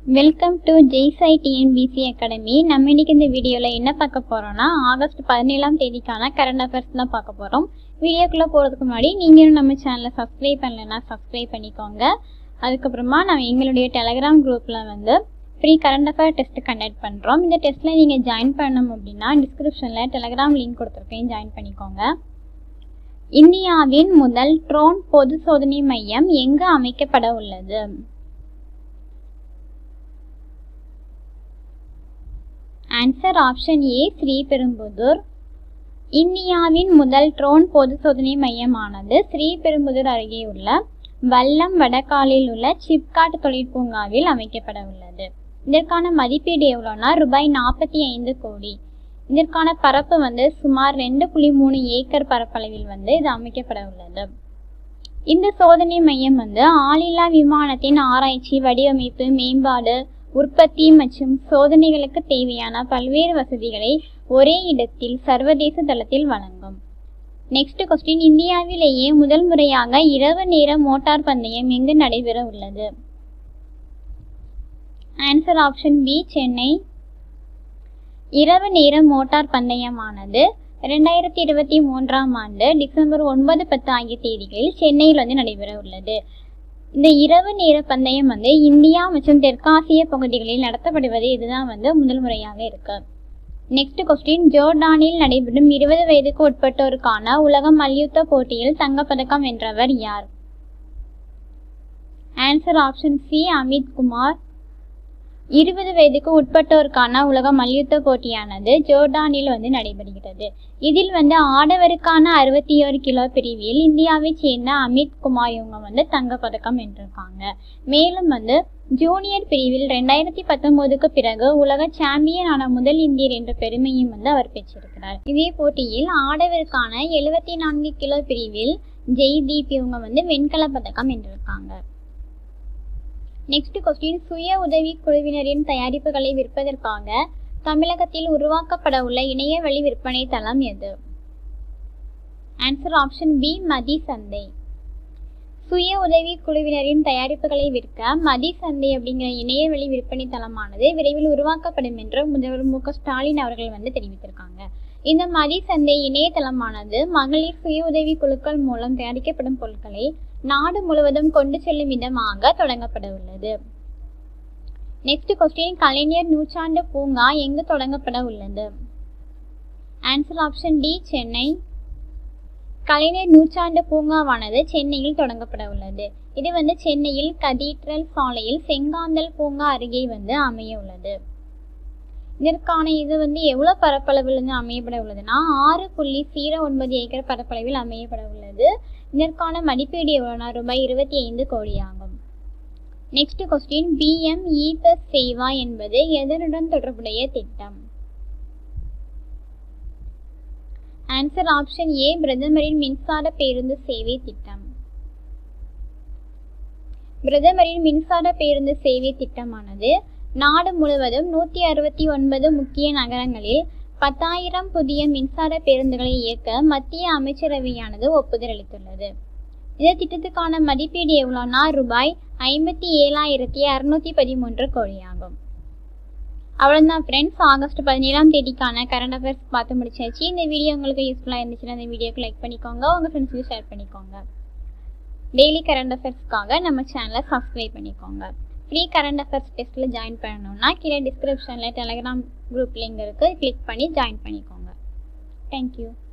welcome to ஜெய்சை TNPSC academy நம்ம இன்னைக்கு இந்த வீடியோவில் என்ன பார்க்க போகிறோம்னா ஆகஸ்ட் பதினேழாம் தேதிக்கான கரண்ட் அஃபேர்ஸ் தான் பார்க்க போகிறோம் வீடியோக்குள்ளே போகிறதுக்கு முன்னாடி நீங்களும் நம்ம சேனலை சப்ஸ்கிரைப் பண்ணலைன்னா சப்ஸ்கிரைப் பண்ணிக்கோங்க அதுக்கப்புறமா நம்ம எங்களுடைய டெலகிராம் குரூப்பில் வந்து free current affair test conduct பண்ணுறோம் இந்த டெஸ்ட்டில் நீங்கள் ஜாயின் பண்ணணும் அப்படின்னா டிஸ்கிரிப்ஷனில் டெலகிராம் லிங்க் கொடுத்துருக்கேன் ஜாயின் பண்ணிக்கோங்க இந்தியாவின் முதல் ட்ரோன் பொது சோதனை மையம் எங்கு அமைக்கப்பட உள்ளது ஆன்சர் ஆப்ஷன் ஏ ஸ்ரீபெரும்புதூர் இந்தியாவின் முதல் ட்ரோன் பொது சோதனை மையமானது ஸ்ரீபெரும்புதூர் அருகே உள்ள வல்லம் வடகாலில் உள்ள சிப்காட் தொழிற்பூங்காவில் அமைக்கப்பட உள்ளது இதற்கான மதிப்பீடு எவ்வளோனா ரூபாய் நாற்பத்தி ஐந்து கோடி இதற்கான பரப்பு வந்து சுமார் ரெண்டு புள்ளி மூணு ஏக்கர் பரப்பளவில் வந்து இது அமைக்கப்பட உள்ளது இந்த சோதனை மையம் வந்து ஆளில்லா விமானத்தின் ஆராய்ச்சி வடிவமைப்பு மேம்பாடு உற்பத்தி மற்றும் சோதனைகளுக்கு தேவையான பல்வேறு வசதிகளை ஒரே இடத்தில் சர்வதேச தளத்தில் வழங்கும் நெக்ஸ்ட் கொஸ்டின் இந்தியாவிலேயே முதல் முறையாக இரவு நேர மோட்டார் பந்தயம் எங்கு நடைபெற உள்ளது ஆன்சர் ஆப்ஷன் பி சென்னை இரவு நேர மோட்டார் பந்தயமானது ரெண்டாயிரத்தி இருபத்தி மூன்றாம் ஆண்டு டிசம்பர் ஒன்பது பத்து ஆகிய தேதிகளில் சென்னையில் வந்து நடைபெற உள்ளது இந்த இரவு நேர பந்தயம் வந்து இந்தியா மற்றும் தெற்காசிய பகுதிகளில் நடத்தப்படுவது இதுதான் வந்து முதல் முறையாக இருக்கு நெக்ஸ்ட் கொஸ்டின் ஜோர்டானில் நடைபெறும் இருபது வயதுக்கு உட்பட்டோருக்கான உலக மல்யுத்த போட்டியில் தங்கப்பதக்கம் வென்றவர் யார் answer option C Amit Kumar இருபது வயதுக்கு உட்பட்டோருக்கான உலக மல்யுத்த போட்டியானது ஜோர்டானில் வந்து நடைபெறுகிறது இதில் வந்து ஆடவருக்கான அறுபத்தி ஒரு கிலோ பிரிவில் இந்தியாவை சேர்ந்த அமித் குமார் இவங்க வந்து தங்கப்பதக்கம் வென்றிருக்காங்க மேலும் வந்து ஜூனியர் பிரிவில் ரெண்டாயிரத்தி பத்தொன்பதுக்கு பிறகு உலக சாம்பியன் ஆன முதல் இந்தியர் என்ற பெருமையும் வந்து அவர் பெற்றிருக்கிறார் இதே போட்டியில் ஆடவருக்கான எழுபத்தி நான்கு கிலோ பிரிவில் ஜெய்தீப் இவங்க வந்து வெண்கல பதக்கம் வென்றிருக்காங்க நெக்ஸ்ட் கொஸ்டின் சுய உதவி குழுவினரின் தயாரிப்புகளை விற்பதற்காக தமிழகத்தில் உருவாக்கப்பட உள்ள இணைய வழி விற்பனை தளம் எது ஆன்சர் ஆப்ஷன் பி மதி சந்தை சுய உதவி குழுவினரின் தயாரிப்புகளை விற்க மதி சந்தை அப்படிங்கிற இணையவழி விற்பனை தளமானது விரைவில் உருவாக்கப்படும் என்று முதல்வர் மு க ஸ்டாலின் அவர்கள் வந்து தெரிவித்திருக்காங்க இந்த மதி சந்தை இணையதளமானது மகளிர் சுய உதவி குழுக்கள் மூலம் தயாரிக்கப்படும் பொருட்களை நாடு முழுவதும் கொண்டு செல்லும் விதமாக தொடங்கப்பட உள்ளது நெக்ஸ்ட் கொஸ்டின் கலைஞர் நூற்றாண்டு பூங்கா எங்கு தொடங்கப்பட உள்ளது answer option D Chennai Kalaignar நூற்றாண்டு பூங்காவானது சென்னையில் தொடங்கப்பட உள்ளது இது வந்து சென்னையில் கதீட்ரல் சாலையில் செங்காந்தல் பூங்கா அருகே வந்து அமைய உள்ளது இதற்கான இது வந்து எவ்வளோ பரப்பளவில் வந்து அமையப்பட உள்ளதுன்னா ஆறு புள்ளி ஜீரோ ஒன்பது ஏக்கர் பரப்பளவில் அமையப்பட உள்ளது இதற்கான மதிப்பீடு எவ்வளோனா ரூபாய் இருபத்தி ஐந்து கோடி ஆகும் next question PM E bus Sewa என்பது எதனுடன் தொடர்புடைய திட்டம் ஆன்சர் ஆப்ஷன் ஏ பிரதமரின் மின்சார பேருந்து சேவை திட்டம் பிரதமரின் மின்சார பேருந்து சேவை திட்டமானது நாடு முழுவதும் நூற்றி அறுபத்தி ஒன்பது முக்கிய நகரங்களில் பத்தாயிரம் புதிய மின்சார பேருந்துகளை இயக்க மத்திய அமைச்சரவையானது ஒப்புதல் அளித்துள்ளது இந்த திட்டத்துக்கான மதிப்பீடு எவ்வளோனா ரூபாய் ஐம்பத்தி ஏழாயிரத்தி அறுநூத்தி பதிமூன்று கோடியாகும் அவ்வளோதான் ஃப்ரெண்ட்ஸ் ஆகஸ்ட் பதினேழாம் தேதிக்கான கரண்ட் அஃபேர்ஸ் பார்த்து முடிச்சாச்சு இந்த வீடியோ உங்களுக்கு யூஸ்ஃபுல்லாக இருந்துச்சுன்னா இந்த வீடியோக்கு லைக் பண்ணிக்கோங்க உங்கள் ஃப்ரெண்ட்ஸுக்கு ஷேர் பண்ணிக்கோங்க டெய்லி கரண்ட் அஃபேர்ஸ்க்காக நம்ம சேனலை சப்ஸ்கிரைப் பண்ணிக்கோங்க ஃப்ரீ கரண்ட் அஃபேர்ஸ் டெஸ்ட்டில் ஜாயின் பண்ணணும்னா கீழே டிஸ்கிரிப்ஷனில் டெலகிராம் குரூப் லிங்க் இருக்குது கிளிக் பண்ணி ஜாயின் பண்ணிக்கோங்க தேங்க்யூ